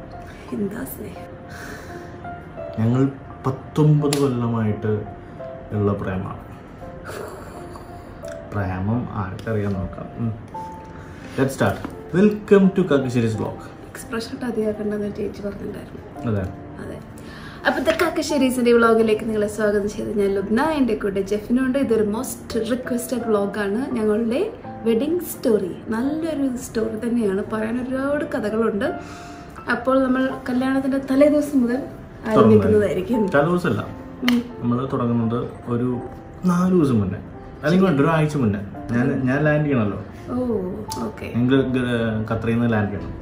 എന്താ സ്നേഹം ഞങ്ങൾ പത്തൊമ്പത് കൊല്ലമായിട്ട് ഉള്ള പ്രേമമാണ് പ്രേമം ആർക്കറിയാൻ നോക്കാം let start welcome to Kakkasseri's blog expression അധികമാക്കണ്ടെന്ന് ചേച്ചി പറഞ്ഞിട്ടുണ്ടായിരുന്നു അതെ അതെ അപ്പോഴത്തെ കാക്കശ്ശേരീസിന്റെ വ്ളോഗിലേക്ക് നിങ്ങളെ സ്വാഗതം ചെയ്ത് ഞാൻ ലുബ്ന എൻ്റെ കൂടെ ജെഫിനുണ്ട് ഇതൊരു മോസ്റ്റ് റിക്വസ്റ്റഡ് വ്ളോഗാണ് ഞങ്ങളുടെ വെഡിങ് സ്റ്റോറി നല്ലൊരു സ്റ്റോറി തന്നെയാണ് പറയാൻ ഒരുപാട് കഥകളുണ്ട് അപ്പോൾ നമ്മൾ കല്യാണത്തിന്റെ തലേദിവസം മുതൽ ആരംഭിക്കുന്നതായിരിക്കും ചില ദിവസമല്ല ഉം. നമ്മൾ തുടങ്ങുന്നത് ഒരു നാല് ദിവസം മുന്നേ അല്ലെങ്കിൽ വേണ്ട ഒരാഴ്ച മുന്നേ ഞാൻ ഞാൻ ലാൻഡ് ചെയ്യണമല്ലോ ഓ ഓക്കെ ഞങ്ങൾ ഖത്തറിൽ നിന്ന് ലാൻഡ് ചെയ്യണം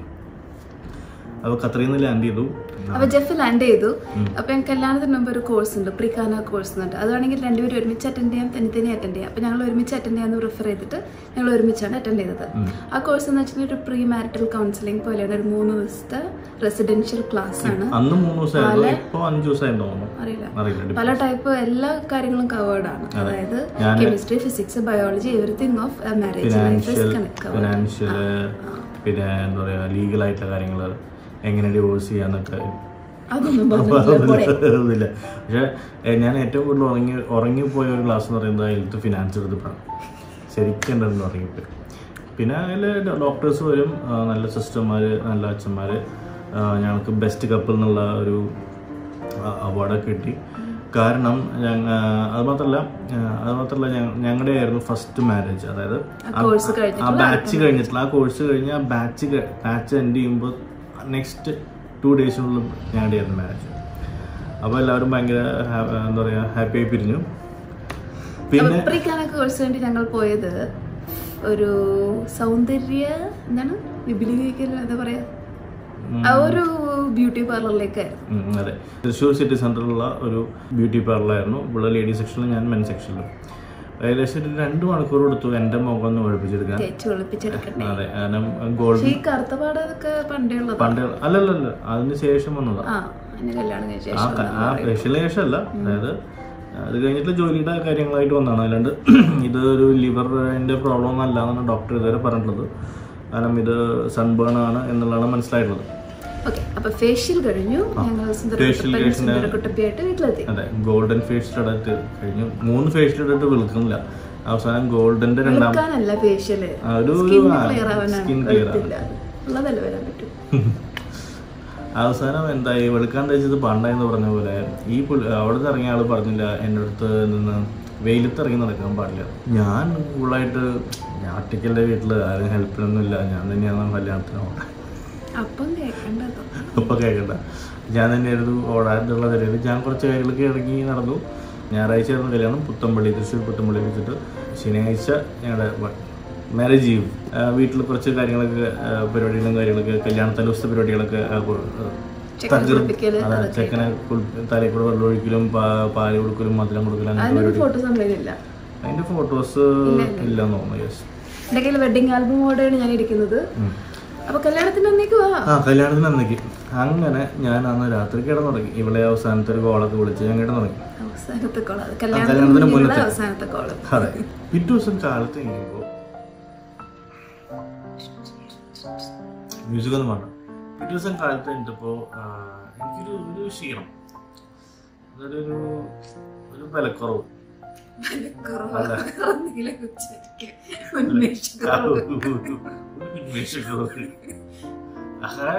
അപ്പോൾ ഖത്തറിൽ നിന്ന് ലാൻഡ് ചെയ്തു അപ്പൊ ജെഫ് ലാൻഡ് ചെയ്തു അപ്പൊ ഞങ്ങൾക്ക് കല്യാണത്തിന് മുമ്പ് ഒരു കോഴ്സ് ഉണ്ട് പ്രിക്കാന കോഴ്സ് എന്നുണ്ട് അതാണെങ്കിൽ രണ്ടുപേരും ഒരുമിച്ച് അറ്റൻഡ് ചെയ്യാം തനി തന്നെ അറ്റൻഡ് ചെയ്യാം അപ്പൊ ഞങ്ങൾ ഒരുമിച്ച് അറ്റൻഡ് ചെയ്യാന്ന് പ്രിഫർ ചെയ്തിട്ട് ഞങ്ങൾ ഒരുമിച്ചാണ് അറ്റൻഡ് ചെയ്തത് ആ കോഴ്സ് എന്ന് വെച്ചിട്ടുണ്ടെങ്കിൽ ഒരു പ്രീ മാരിറ്റൽ കൗൺസിലിംഗ് പോലെയാണ് ഒരു മൂന്ന് ദിവസത്തെ റെസിഡൻഷ്യൽ ക്ലാസ് ആണ് അന്ന് മൂന്ന് ദിവസമായിരുന്നു ഇപ്പോൾ അഞ്ച് ദിവസമായിരുന്നു തോന്നുന്നു അറിയില്ല അറിയില്ല പല ടൈപ്പ് എല്ലാ കാര്യങ്ങളും കവേർഡ് ആണ് അതായത് chemistry physics biology everything of marriage life is financial connect financial പിന്നെ എന്താ പറയുക ലീഗലായിട്ടുള്ള കാര്യങ്ങൾ എങ്ങനെ ഡിവോഴ്സ് ചെയ്യാന്നൊക്കെ അതൊന്നും അപ്പൊ പറഞ്ഞിട്ടില്ല അതൊന്നും ഇതില്ല പക്ഷെ ഏ, ഞാൻ ഏറ്റവും കൂടുതൽ ഉറങ്ങി ഉറങ്ങിപ്പോയ ഒരു ക്ലാസ് എന്ന് പറയുന്നത് ഹെൽത്ത് ഫിനാൻസ് എടുത്തിട്ടാണ് ശരിക്കും ഉണ്ടെന്ന് ഉറങ്ങിപ്പോയി പിന്നെ അതിൽ ഡോക്ടേഴ്സ് വരും ആ, നല്ല സിസ്റ്റർമാർ നല്ല അച്ഛന്മാർ ഞങ്ങൾക്ക് ബെസ്റ്റ് കപ്പിൾ എന്നുള്ള ഒരു അവാർഡൊക്കെ കിട്ടി കാരണം ഞങ്ങ അത് മാത്രമല്ല അത് മാത്രമല്ല ഞങ്ങളുടെ ആയിരുന്നു ഫസ്റ്റ് മാരേജ് അതായത് ആ- കോഴ്സ് ആ കഴിഞ്ഞിട്ടുള്ള ബാച്ച് കഴിഞ്ഞിട്ടുള്ള ആ കോഴ്സ് കഴിഞ്ഞ് ആ ബാച്ച് ബാച്ച് എൻഡ് ചെയ്യുമ്പോൾ നെക്സ്റ്റ് ടു ഡേയ്സിനുള്ളിൽ ഞങ്ങളുടെ ആയിരുന്നു മാരേജ് അപ്പോൾ എല്ലാവരും ഭയങ്കര ഹാ- എന്താ പറയുക ഹാപ്പി ആയി പിരിഞ്ഞു പിന്നെ പ്രിക്കാന കോഴ്സ് വേണ്ടി ഞങ്ങൾ പോയത് ഒരു സൗന്ദര്യ എന്താണ് വിപുലീകരിക്കൽ എന്താ പറയാ ആ ഒരു ബ്യൂട്ടി പാർലറിലേക്കായിരുന്നു ഉം, അതെ തൃശ്ശൂർ സിറ്റി സെൻറ്ററിലുള്ള ഒരു ബ്യൂട്ടി പാർലറായിരുന്നു ഇവിടെ ലേഡി സെക്ഷനിലും ഞാൻ മെൻ സെക്ഷനിലും ഏകദേശം ഒരു രണ്ട് മണിക്കൂർ എടുത്തു എൻ്റെ മുഖം ഒന്ന് ഒഴിപ്പിച്ചെടുക്കാൻ തേച്ച് വെളുപ്പിച്ചെടുക്കണ്ടേ അതെ കാരണം ഗോൾഡ് പക്ഷേ ഈ കറുത്ത പാടൊക്കെ പണ്ടേ ഉള്ളത് പണ്ട് അല്ലല്ലല്ല അതിന് ശേഷം വന്നതാ ആ എന്നെ കല്യാണം കഴിച്ച ആ ശേഷം ക- ആ ഫേഷ്യലിന് ശേഷമല്ല അതായത് അത് കഴിഞ്ഞിട്ടുള്ള ജോലിയുടെ കാര്യങ്ങളായിട്ട് വന്നതാണ് അല്ലാണ്ട് ഇത് ഒരു ലിവറിന്റെ പ്രോബ്ലം ഒന്നും അല്ല എന്നാണ് ഡോക്ടർ ഇതുവരെ പറഞ്ഞിട്ടുള്ളത് കാരണം ഇത് സൺബേൺ ആണ് എന്നുള്ളതാണ് മനസ്സിലായിട്ടുള്ളത് ഓക്കെ അപ്പൊ ഫേഷ്യൽ കഴിഞ്ഞു ഞങ്ങൾ Facial കഴിഞ്ഞ് സുന്ദരക്കുട്ടപ്പിയായിട്ട് വീട്ടിലെത്തി അതെ ഗോൾഡൻ ഫേഷ്യൽ ഇടയിട്ട് കഴിഞ്ഞു മൂന്ന് ഫേഷ്യൽ ഇട്ടിട്ട് വിളിക്കുന്നില്ല അവസാനം ഗോൾഡന്റെ രണ്ടാം വെളുക്കാനല്ല ഫേഷ്യല് ആ, ഒരു സ്കിൻ ആ, ക്ലിയർ ആവാനാണ് skin clear വെളുത്തില്ല ഉള്ളതല്ല വരാൻ പറ്റും അവസാനം എന്തായി വെളുക്കാൻ തേച്ചത് പണ്ടായെന്ന് പറഞ്ഞ പോലെ ഈ പുള്ളി അവിടുന്ന് ഇറങ്ങിയ ആള് പറഞ്ഞില്ല എൻ്റെ അടുത്ത് നിന്ന് വെയിലത്ത് ഇറങ്ങി നടക്കാൻ പാടില്ല ഞാൻ ഫുള്ളായിട്ട് ഞാൻ ഒറ്റയ്ക്കല്ലേ വീട്ടിൽ ആരും ഹെൽപ്പിനൊന്നും ഇല്ല ഞാൻ തന്നെയാണ് കല്യാണത്തിന് ഓടാൻ അപ്പം കേൾക്കേണ്ടതോ ഇപ്പം കേൾക്കണ്ട ഞാൻ തന്നെയായിരുന്നു ഓടാനുള്ള നിലയിൽ ഞാൻ കുറച്ച് കാര്യങ്ങളൊക്കെ ഇറങ്ങി നടന്നു ഞായറാഴ്ച ആയിരുന്നു കല്യാണം പുത്തമ്പള്ളി തൃശ്ശൂർ പുത്തമ്പള്ളി വെച്ചിട്ട് ശനിയാഴ്ച ഞങ്ങളുടെ മാരേജ് ചെയ്യും വീട്ടിൽ കുറച്ച് കാര്യങ്ങളൊക്കെ ആ, പരിപാടികളും കാര്യങ്ങളൊക്കെ കല്യാണ തലേദിവസത്തെ പരിപാടികളൊക്കെ ആ, കൊ- ആ, ചെക്കൻ കുളിപ്പിക്കല് അതെ, ചെക്കനെ കുളി- തലയിൽ കൂടെ വെള്ളം ഒഴിക്കലും പാ- പാല് കൊടുക്കലും മധുരം കൊടുക്കലും അങ്ങനെ അതിനൊന്നും ഫോട്ടോസ് നമ്മളില്ല അതിന്റെ ഫോട്ടോസ് ഇല്ലെന്ന് തോന്നുന്നു യെസ് എൻ്റെ കയ്യിൽ വെഡിങ് ആൽബമോടെയാണ് ഞാൻ ഇരിക്കുന്നത് അപ്പൊ കല്യാണത്തിന്റെ അന്നേക്ക് വാ ആ കല്യാണത്തിന് അന്നേക്ക് അങ്ങനെ ഞാൻ അന്ന് രാത്രി കിടന്നുറങ്ങി ഇവിടെ അവസാനത്തെ ഒരു കോളൊക്കെ വിളിച്ച് ഞാൻ കിടന്നുറങ്ങി അവസാനത്തെ കോള് കല്യാണത്തിന് കല്യാണത്തിന് മുന്നിലുള്ള മുന്നത്തെ. അവസാനത്തെ കോള് അതെ പിറ്റേ ദിവസം കാലത്ത് കഴിയുമ്പോൾ മ്യൂസിക് ഒന്നും വേണ്ട പിറ്റേ ദിവസം കാലത്ത് കഴിഞ്ഞപ്പോൾ എനിക്കൊരു ഒരു ക്ഷീണം അതായത് ഒരു ഒരു ബലക്കുറവ് കുറവാണെങ്കിലേ ഉച്ചയ്ക്ക് ഉന്മേഷക്കുറവ്. ഉന്മേഷക്കുറവ് അങ്ങനെ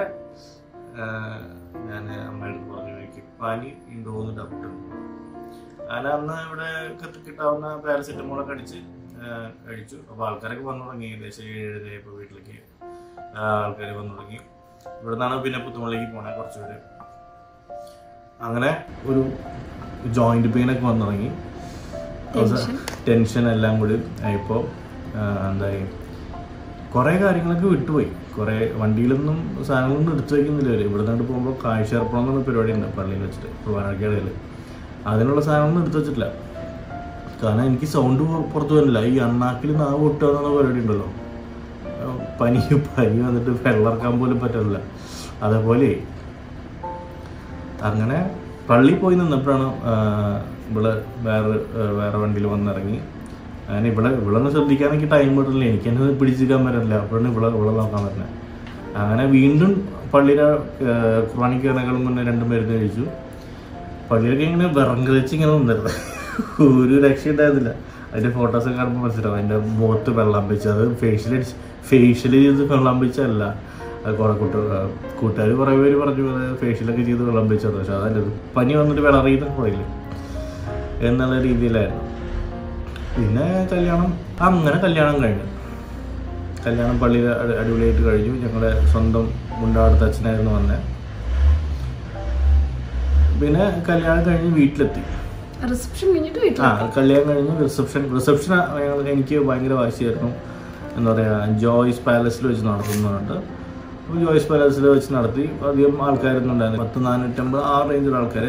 ഞാൻ അമ്മയുടെ പറഞ്ഞു എനിക്ക് പനി ഉണ്ടോന്ന് ഡൗട്ട് ഉണ്ട് ഞാൻ അന്ന് ഇവിടെ കിട്ട- കിട്ടാവുന്ന പാരസെറ്റമോളൊക്കെ അടിച്ച് ആ, കഴിച്ചു അപ്പോൾ ആൾക്കാരൊക്കെ വന്നു തുടങ്ങി ഏകദേശം ഏഴരയായപ്പോൾ വീട്ടിലേക്ക് ആൾക്കാർ വന്നു തുടങ്ങി ഇവിടെ നിന്നാണ് പിന്നെ പുത്തുമണിലേക്ക് പോണേ കുറച്ച് പേര് അങ്ങനെ ഒരു ജോയിന്റ് പെയിൻ ഒക്കെ വന്നു തുടങ്ങി Tension. ടെൻഷൻ എല്ലാം കൂടി ആയപ്പോൾ എന്തായി കുറേ കാര്യങ്ങളൊക്കെ വിട്ടുപോയി കുറേ വണ്ടിയിലൊന്നും സാധനങ്ങളൊന്നും എടുത്തു വയ്ക്കുന്നില്ല അവർ ഇവിടെ നിന്ന് പോകുമ്പോൾ കാഴ്ച ഏർപ്പണം എന്നൊരു പരിപാടി ഉണ്ട് പള്ളിയിൽ വെച്ചിട്ട് കുർബാനക്കടയിൽ അതിനുള്ള സാധനങ്ങളൊന്നും എടുത്തു വെച്ചിട്ടില്ല കാരണം എനിക്ക് സൗണ്ട് പുറത്തു വരുന്നില്ല ഈ അണ്ണാക്കിൽ നാവ് പൊട്ടുക എന്നുള്ള പരിപാടി ഉണ്ടല്ലോ ആ, പനി പനി വന്നിട്ട് വെള്ളറക്കാൻ പോലും പറ്റില്ല അതേപോലെ അങ്ങനെ പള്ളിയിൽ പോയി നിന്നപ്പോഴാണ് ആ, ഇവള് വേറെ ആ, വേറെ വണ്ടിയിൽ വന്നിറങ്ങി അങ്ങനെ ഇവിടെ ഇവിടെ ഒന്ന് ശ്രദ്ധിക്കാൻ എനിക്ക് ടൈം കിട്ടില്ല എനിക്ക് എന്നെ പിടിച്ചിരിക്കാൻ പറ്റില്ല അപ്പോഴാണ് ഇവിടെ ഇവിടെ നോക്കാൻ പറ്റുന്നത് അങ്ങനെ വീണ്ടും പള്ളിയിലെ ഏഹ്, കുർബാനയ്ക്ക് കയറുന്നതിനും മുന്നേ രണ്ട് മരുന്ന് കഴിച്ചു പള്ളിയിലൊക്കെ ഇങ്ങനെ വിറങ്ങലിച്ച് ഇങ്ങനെ നിന്നിരുന്നത് ഒരു രക്ഷ ഉണ്ടായിരുന്നില്ല അതിന്റെ ഫോട്ടോസ് കാണുമ്പോൾ മനസ്സിലാവും അതിന്റെ മുഖത്ത് വെള്ളം വെച്ച് അത് ഫേഷ്യൽ ഫേഷ്യൽ ചെയ്ത് വെള്ളം വെച്ചല്ല അത് കുറെ കൂട്ട കൂട്ടുകാർ കുറേ പേര് പറഞ്ഞു ഫേഷ്യലൊക്കെ ചെയ്ത് വെള്ളം വെച്ചത് പക്ഷെ അതല്ല ഇത് പനി വന്നിട്ട് വിളറിയുന്ന പോയില്ലേ എന്നുള്ള രീതിയിലായിരുന്നു പിന്നെ കല്യാണം അങ്ങനെ കല്യാണം കഴിഞ്ഞു കല്യാണം പള്ളിയിൽ അടി- അടിപൊളിയായിട്ട് കഴിഞ്ഞു ഞങ്ങളുടെ സ്വന്തം മുണ്ടാടുത്ത അച്ഛനായിരുന്നു വന്നത് പിന്നെ കല്യാണം കഴിഞ്ഞ് വീട്ടിലെത്തി റിസപ്ഷൻ കഴിഞ്ഞിട്ട് വീട്ടിൽ ആ കല്യാണം കഴിഞ്ഞ് റിസപ്ഷൻ റിസപ്ഷൻ എനിക്ക് ഭയങ്കര വാശിയായിരുന്നു എന്താ പറയുക ജോയ്സ് പാലസിൽ വെച്ച് നടത്തുന്നുണ്ട് അപ്പോൾ ജോയ്സ് പാലസിൽ വെച്ച് നടത്തി അധികം ആൾക്കാരൊന്നും ഉണ്ടായിരുന്നു പത്ത് നാനൂറ്റമ്പത് ആ റേഞ്ചിലുള്ള ആൾക്കാർ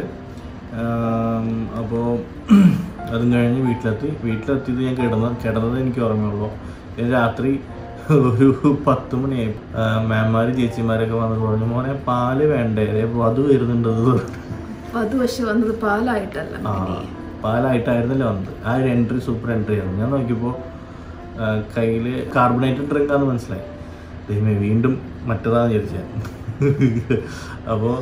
അപ്പോൾ അതും കഴിഞ്ഞ് വീട്ടിലെത്തി വീട്ടിലെത്തിയത് ഞാൻ കിടന്ന കിടന്നത് എനിക്ക് ഓർമ്മയുള്ളൂ പിന്നെ രാത്രി ഒരു പത്ത് മണിയായി മാമ്മാർ ചേച്ചിമാരൊക്കെ വന്നിട്ട് പറഞ്ഞു മോനെ പാല് വേണ്ടേ ദേ വധു വരുന്നുണ്ട് എന്ന് പറഞ്ഞു. വധു പക്ഷെ വന്നത് പാലായിട്ടല്ല ആ പാലായിട്ടായിരുന്നല്ലോ വന്നത് ആ ഒരു എൻട്രി സൂപ്പർ എൻട്രി ആയിരുന്നു ഞാൻ നോക്കിയപ്പോൾ കയ്യിൽ കാർബണേറ്റഡ് ഡ്രിങ്ക് ആണെന്ന് മനസ്സിലായി ദൈവമേ വീണ്ടും മറ്റേതാന്ന് വിചാരിച്ച അപ്പോൾ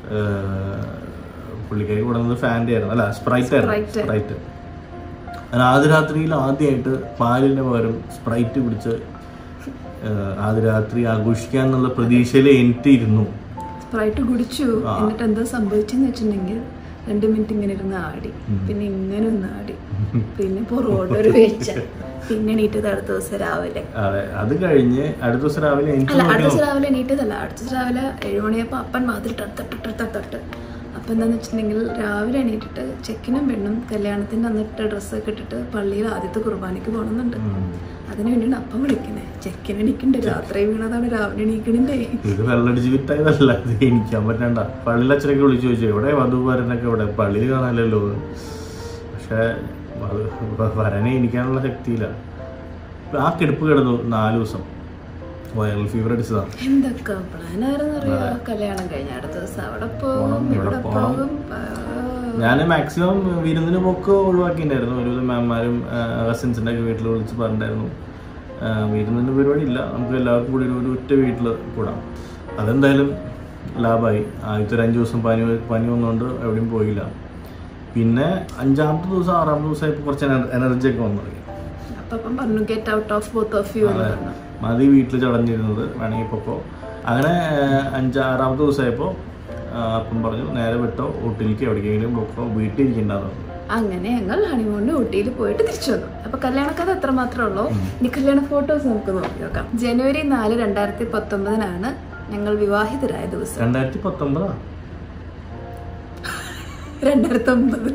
പുള്ളിക്കാരി കൊടുക്കുന്നത് ഫാൻ്റെ ആയിരുന്നു അല്ല സ്പ്രൈറ്റ് ആയിരുന്നു Sprite. സ്പ്രൈറ്റ് ഞാൻ ആദ്യ രാത്രിയിൽ ആദ്യമായിട്ട് പാലിന് പകരം സ്പ്രൈറ്റ് കുടിച്ച് ഏഹ്, ആദ്യ രാത്രി ആഘോഷിക്കുക എന്നുള്ള പ്രതീക്ഷയിൽ എനിട്ടിരുന്നു സ്പ്രൈറ്റ് കുടിച്ചു എന്നിട്ട് എന്താ സംഭവിച്ചെന്ന് വെച്ചിട്ടുണ്ടെങ്കിൽ രണ്ട് മിനിറ്റ് ഇങ്ങനെ ഇരുന്ന് ആടി പിന്നെ ഇങ്ങനെ ഒന്ന് ആടി പിന്നെ പൊറോട്ട ഒരു വെച്ച പിന്നെ എണീറ്റത് അടുത്ത ദിവസം രാവിലെ അതെ അത് കഴിഞ്ഞ് അടുത്ത ദിവസം രാവിലെ എനിക്ക് അല്ല അടുത്ത നോക്കിയാൽ ദിവസം രാവിലെ എണീറ്റതല്ല അടുത്ത ദിവസം രാവിലെ ഏഴുമണിയപ്പോൾ അപ്പൻ മാതിരി തൊട്ട് തൊട്ട് അപ്പം എന്താന്ന് വെച്ചിട്ടുണ്ടെങ്കിൽ രാവിലെ എണീറ്റിട്ട് ചെക്കിനും പെണ്ണും കല്യാണത്തിൻ്റെ അന്നിട്ട് ഡ്രസ്സൊക്കെ ഇട്ടിട്ട് പള്ളിയിൽ ആദ്യത്തെ കുർബാനയ്ക്ക് പോകണമെന്നുണ്ട് ഉം. അതിന് വേണ്ടിയാണ് അപ്പം വിളിക്കുന്നത് ചെക്കിന് എണീക്കണ്ടേ രാത്രി വീണതാണ് രാവിലെ എണീക്കണില്ലേ ഇത് വെള്ളടിച്ച് വിറ്റായതല്ല ഇത് എനിക്കാൻ പറ്റണ്ട പള്ളിയിൽ അച്ഛനൊക്കെ വിളിച്ചു ചോദിച്ചു എവിടെ വധുവരനൊക്കെ ഇവിടെ പള്ളിയിൽ കാണാനല്ലോ പക്ഷെ വധു- വരനെ എനിക്കാനുള്ള ശക്തിയില്ല ആ കിടപ്പ് കിടന്നു നാല് ദിവസം വൈറൽ ഫീവർ അടിച്ചതാണ് എന്തൊക്കെ പ്ലാനായിരുന്നു അറിയാ കല്യാണം കഴിഞ്ഞ അടുത്ത ദിവസം അവിടെ പോകും പോണം, ഇവിടെ ഇവിടെ പോണം. പോകും ആ. ഞാൻ മാക്സിമം വിരുന്നിന് പോക്ക് ഒഴിവാക്കിയിട്ടുണ്ടായിരുന്നു ഒരുവിധം മാമ്മാരും കസിൻസിൻ്റെ ഒക്കെ വീട്ടിൽ വിളിച്ച് പറഞ്ഞിട്ടുണ്ടായിരുന്നു ആ, വിരുന്നിന് പരിപാടി ഇല്ല നമുക്ക് എല്ലാവർക്കും കൂടി ഒരു ഒരു ഒറ്റ വീട്ടിൽ കൂടാം അതെന്തായാലും ലാഭമായി ആദ്യത്തെ ഒരു അഞ്ച് ദിവസം പനി പനി വന്നുകൊണ്ട് എവിടെയും പോയില്ല പിന്നെ അഞ്ചാമത്തെ ദിവസം ആറാമത്തെ ദിവസമായപ്പോൾ കുറച്ച് എനർജി ഒക്കെ വന്നു തുടങ്ങി അപ്പൊ അപ്പം പറഞ്ഞു get out of both of you എന്ന് അതെ. പറഞ്ഞു മതി വീട്ടിൽ ചടഞ്ഞിരുന്നത് വേണമെങ്കിൽ പൊക്കോ അങ്ങനെ ആ, അഞ്ചാറാമത്തെ ദിവസമായപ്പോൾ അപ്പം പറഞ്ഞു നേരെ വിട്ടോ ഊട്ടിലേക്ക് എവിടേക്കെങ്കിലും പൊക്കോ വീട്ടിൽ ഇരിക്കണ്ടെന്ന് പറഞ്ഞു അങ്ങനെ ഞങ്ങൾ ഹണിമൂണിന് ഊട്ടിയിൽ പോയിട്ട് തിരിച്ചു വന്നു അപ്പൊ കല്യാണക്കഥ എത്ര മാത്രമേ ഉള്ളൂ ഇനി കല്യാണ ഫോട്ടോസ് നമുക്ക് നോക്കി നോക്കാം ജനുവരി നാല് രണ്ടായിരത്തി പത്തൊമ്പതിനാണ് ഞങ്ങൾ വിവാഹിതരായ ദിവസം രണ്ടായിരത്തി പത്തൊമ്പതാ രണ്ടായിരത്തി ഒമ്പത്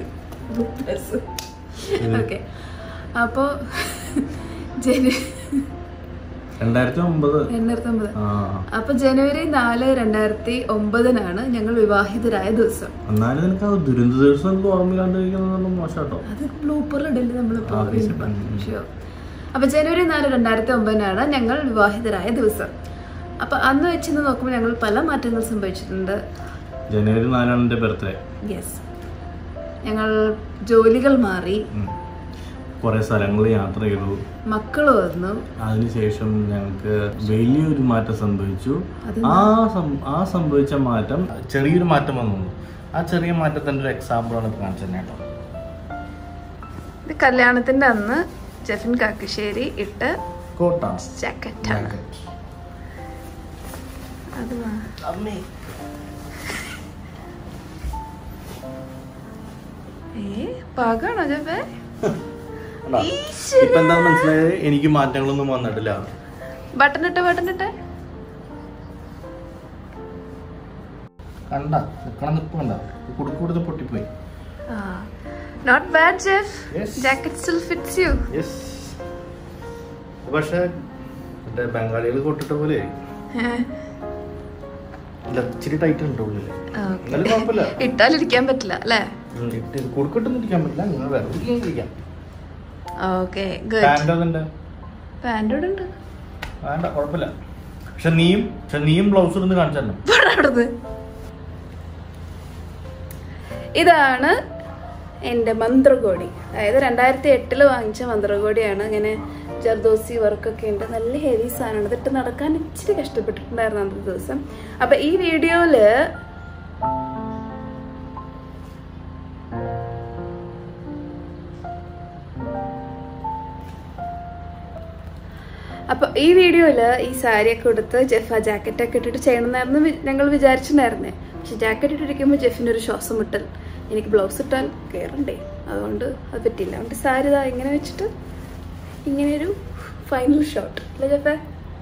ഓക്കെ അപ്പോ ജനു രണ്ടായിരത്തി ഒമ്പത് രണ്ടായിരത്തി ഒമ്പത് ആ അപ്പൊ ജനുവരി നാല് രണ്ടായിരത്തി ഒമ്പതിനാണ് ഞങ്ങൾ വിവാഹിതരായ ദിവസം എന്നാലും നിനക്ക് ആ ദുരന്ത ദിവസം എനിക്ക് ഓർമ്മയില്ലാണ്ടിരിക്കുന്നത് മോശാട്ടോ അത് ബ്ലൂപ്പറിൽ ഇടല് നമ്മളിപ്പോ ആ, വീണ്ടും ഉം, ഉം. Sure. അപ്പൊ ജനുവരി നാല് രണ്ടായിരത്തി ഒമ്പതിനാണ് ഞങ്ങൾ വിവാഹിതരായ ദിവസം അപ്പൊ അന്ന് വെച്ച് നോക്കുമ്പോൾ ഞങ്ങൾ പല മാറ്റങ്ങൾ സംഭവിച്ചിട്ടുണ്ട് ജനുവരി നാലാണ് എൻ്റെ ബർത്ത്ഡേ യെസ് ഞങ്ങൾ ജോലികൾ മാറി കുറേ സ്ഥലങ്ങൾ യാത്ര ചെയ്തു മക്കൾ വന്നു അതിനുശേഷം ഞങ്ങൾക്ക് വലിയൊരു മാറ്റം സംഭവിച്ചു അത് ആ സം- ആ സംഭവിച്ച മാറ്റം ചെറിയൊരു മാറ്റം വന്നു ആ ചെറിയ മാറ്റത്തിൻ്റെ ഒരു എക്സാമ്പിളാണ് ഇപ്പോൾ കാണിച്ചത് കേട്ടോ ഇത് കല്യാണത്തിന്റെ അന്ന് ജെഫിൻ കാക്കശ്ശേരി ഇട്ട് കോട്ടാണ് ജാക്കറ്റാണ് അത് വാ. അമ്മേ ഏ പാകാണോ ജെഫേ കണ്ടോ? ഇപ്പൊ എന്താ മനസ്സിലായത് എനിക്ക് മാറ്റങ്ങളൊന്നും വന്നിട്ടില്ല ബട്ടൺ ഇട്ട് ബട്ടൺ ഇട്ട് കണ്ട നിക്കണ നിപ്പ് കണ്ട കുടുക്കൂടുത്ത് പൊട്ടിപ്പോയി not bad Jeff Yes. Jacket still fits you yes പക്ഷെ മറ്റേ ബംഗാളികൾ കൊട്ടിട്ട പോലെ ഇല്ല ഇച്ചിരി ടൈറ്റ് ഉണ്ട് ഉള്ളില് എന്നാലും കുഴപ്പമില്ല ഇട്ടാലിരിക്കാൻ പറ്റില്ല അല്ലേ ഉം, ഇട്ട് കുടുക്കിട്ടൊന്നും ഇരിക്കാൻ പറ്റില്ല നിങ്ങൾ വെറുതെ ഇരിക്കാം ഓക്കെ ഗുഡ് പാൻ്റ് അതുണ്ട് പാൻറ്റോട് ഉണ്ട് വേണ്ട കുഴപ്പമില്ല പക്ഷെ നീയും പക്ഷെ നീയും ബ്ലൗസ് ഇടുന്ന് കാണിച്ചു തരണം പോടാ അവിടുന്ന് ഇതാണ് എൻ്റെ മന്ത്രകോടി അതായത് രണ്ടായിരത്തി എട്ടില് വാങ്ങിച്ച മന്ത്രകോടിയാണ് ഇങ്ങനെ ജർദോസി വർക്കൊക്കെ ഉണ്ട് നല്ല ഹെവി സാധനമാണ് ഇതിട്ട് നടക്കാൻ ഇച്ചിരി കഷ്ടപ്പെട്ടിട്ടുണ്ടായിരുന്നു അന്നത്തെ ദിവസം അപ്പൊ ഈ വീഡിയോയില് അപ്പൊ ഈ വീഡിയോയില് ഈ സാരിയൊക്കെ കൊടുത്ത് ജെഫ് ആ ജാക്കറ്റൊക്കെ ഇട്ടിട്ട് ചെയ്യണമെന്നായിരുന്നു വി- ഞങ്ങൾ വിചാരിച്ചിട്ടുണ്ടായിരുന്നേ പക്ഷെ ജാക്കറ്റ് ഇട്ടിരിക്കുമ്പോൾ ജെഫിന് ഒരു ശ്വാസം മുട്ടൽ എനിക്ക് ബ്ലൗസ് ഇട്ടാൽ കയറണ്ടേ അതുകൊണ്ട് അത് പറ്റില്ല അതുകൊണ്ട് സാരി ഇതാ ഇങ്ങനെ വെച്ചിട്ട് ഇങ്ങനെ ഒരു ഫൈനൽ ഷോട്ട് അല്ലേ ജെഫേ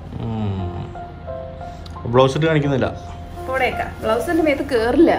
ബ്ലൗസ് ഇട്ട് കാണിക്കുന്നില്ല പോടേക്കാ ബ്ലൗസ് എൻ്റെ മേത്ത് കയറില്ല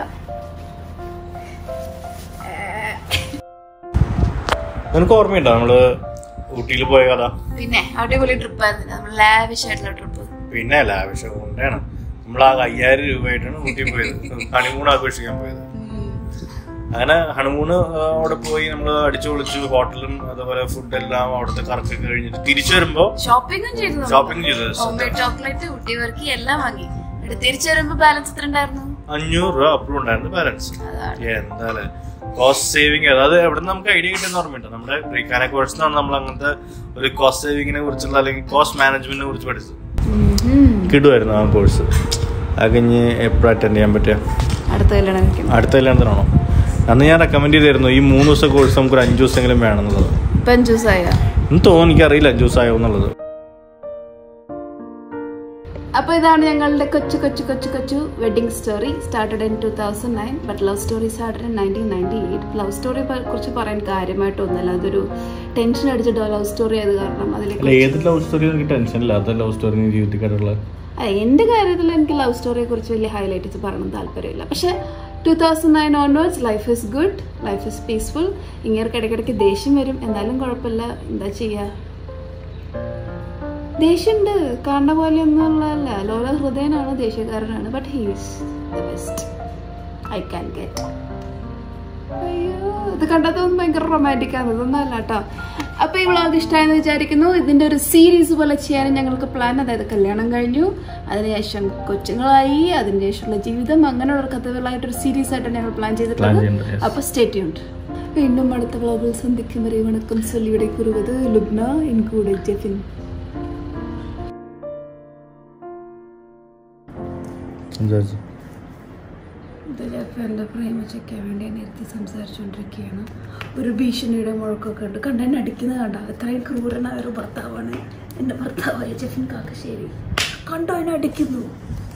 നിനക്ക് ഓർമ്മയുണ്ടോ നമ്മള് ഊട്ടിയിൽ പോയ കഥ പിന്നെ അടിപൊളി ട്രിപ്പായിരുന്നു നമ്മൾ ലാവിഷ് ആയിട്ടുള്ള ട്രിപ്പ് പിന്നെ ലാവിഷ കൊണ്ടാണ് നമ്മൾ ആ അയ്യായിരം രൂപയായിട്ടാണ് ഊട്ടി പോയത് ഹണിമൂൺ ആഘോഷിക്കാൻ പോയത് അങ്ങനെ ഹണിമൂണ് അവിടെ പോയി നമ്മൾ അടിച്ചു പൊളിച്ചു ഹോട്ടലും അതുപോലെ ഫുഡെല്ലാം അവിടുത്തെ കറക്കി കഴിഞ്ഞിട്ട് തിരിച്ചു വരുമ്പോ ഷോപ്പിംഗും ചെയ്തു നമ്മൾ. ഷോപ്പിംഗ് ചെയ്തത് ഹോംമേഡ് ചോക്ലേറ്റ് കുട്ടി വർക്കി എല്ലാം വാങ്ങി എന്നിട്ട് തിരിച്ചു വരുമ്പോ ബാലൻസ് എത്ര ഉണ്ടായിരുന്നു അഞ്ഞൂറ് രൂപ അപ്പുറം ഉണ്ടായിരുന്നു ബാലൻസ് അതാണ് എന്താല്ലേ കോസ്റ്റ് സേവിങ് അതായത് എവിടെ നമുക്ക് ഐഡിയ കിട്ടുന്ന ഓർമ്മയുണ്ട് നമ്മുടെ റീക്കാനെ കോഴ്സ് നിന്നാണ് നമ്മൾ അങ്ങനത്തെ ഒരു കോസ്റ്റ് സേവിങ്ങിനെ കുറിച്ചുള്ള അല്ലെങ്കിൽ കോസ്റ്റ് മാനേജ്മെന്റിനെ കുറിച്ച് പഠിച്ചത് കിടുമായിരുന്നു ആ കോഴ്സ് അത് കഴിഞ്ഞ് എപ്പോഴും അറ്റൻഡ് ചെയ്യാൻ പറ്റുക അടുത്ത കല്യാണം കഴിക്കണം അടുത്ത കല്യാണത്തിനാണോ അന്ന് ഞാൻ റെക്കമെൻഡ് ചെയ്തായിരുന്നു ഈ മൂന്ന് ദിവസത്തെ കോഴ്സ് നമുക്ക് ഒരു അഞ്ച് ദിവസമെങ്കിലും വേണമെന്നുള്ളത് ഇപ്പം ജ്യൂസ് ആയ എന്ന് തോന്നുന്നു എനിക്കറിയില്ല അഞ്ച് ദിവസം ആയോ എന്നുള്ളത് അപ്പോൾ ഇതാണ് ഞങ്ങളുടെ കൊച്ചു കൊച്ചു കൊച്ചു കൊച്ചു wedding story started in two thousand nine but love story started in nineteen ninety eight love സ്റ്റോറിയെ കുറിച്ച് പറയാൻ കാര്യമായിട്ടൊന്നുമില്ല അതൊരു ടെൻഷൻ അടിച്ച ലവ് സ്റ്റോറി ആയത് കാരണം അല്ല അതിലേക്ക് ഏത് ലവ് സ്റ്റോറി എനിക്ക് ടെൻഷൻ ഇല്ലാത്ത ലവ് സ്റ്റോറി ജീവിതത്തിൽ കേട്ടുള്ളത് അല്ല എൻ്റെ കാര്യത്തിൽ എനിക്ക് ലവ് സ്റ്റോറിയെ കുറിച്ച് വലിയ ഹൈലൈറ്റ് പറയണം താല്പര്യമില്ല പക്ഷേ two thousand nine onwards life is good life is peaceful ഇങ്ങേർക്ക് ഇടയ്ക്കിടയ്ക്ക് ദേഷ്യം വരും എന്നാലും കുഴപ്പമില്ല എന്താ ചെയ്യുക ദേഷ്യമുണ്ട് കാണുന്ന പോലെ ഒന്നും ഉള്ളതല്ല ലോല ഹൃദയനാണ് ദേഷ്യക്കാരനാണ് but he's the best I can get അയ്യോ ഇത് കണ്ടതൊന്നും ഭയങ്കര റൊമാൻറ്റിക് ആണ് ഇതൊന്നും അല്ല കേട്ടോ അപ്പൊ ഈ വ്ളോഗ് ഇഷ്ടമായെന്ന് വിചാരിക്കുന്നു ഇതിന്റെ ഒരു സീരീസ് പോലെ ചെയ്യാനും ഞങ്ങൾക്ക് പ്ലാൻ അതായത് കല്യാണം കഴിഞ്ഞു അതിനുശേഷം കൊച്ചുങ്ങളായി അതിനുശേഷമുള്ള ജീവിതം അങ്ങനെയുള്ള കഥകളായിട്ടൊരു സീരീസ് ആയിട്ട് ഞങ്ങൾ പ്ലാൻ പ്ലാൻ ചെയ്തിട്ടുള്ളത് ചെയ്യുന്നുണ്ട് yes. അപ്പൊ സ്റ്റേ ട്യൂൺഡ് വീണ്ടും അടുത്ത വ്ളോഗിൽ സന്ധിക്കും വരെ വണക്കം ചൊല്ലിയുടെ കുറുവത് ലുബ്ന എൻ കൂടെ ജെഫിൻ സംസാരിച്ചു എൻ്റെ പ്രേമിച്ചൊക്കെ വേണ്ടി എന്നെ ഇരുത്തി സംസാരിച്ചുകൊണ്ടിരിക്കുകയാണ് ഒരു ഭീഷണിയുടെ മുഴക്കൊക്കെ ഉണ്ട് കണ്ട എന്നെ അടിക്കുന്നത് കണ്ട അത്രയും ക്രൂരനായ ഒരു ഭർത്താവാണ് എൻ്റെ ഭർത്താവായ ജെഫിൻ കാക്കശ്ശേരി കണ്ടോ എന്നെ അടിക്കുന്നു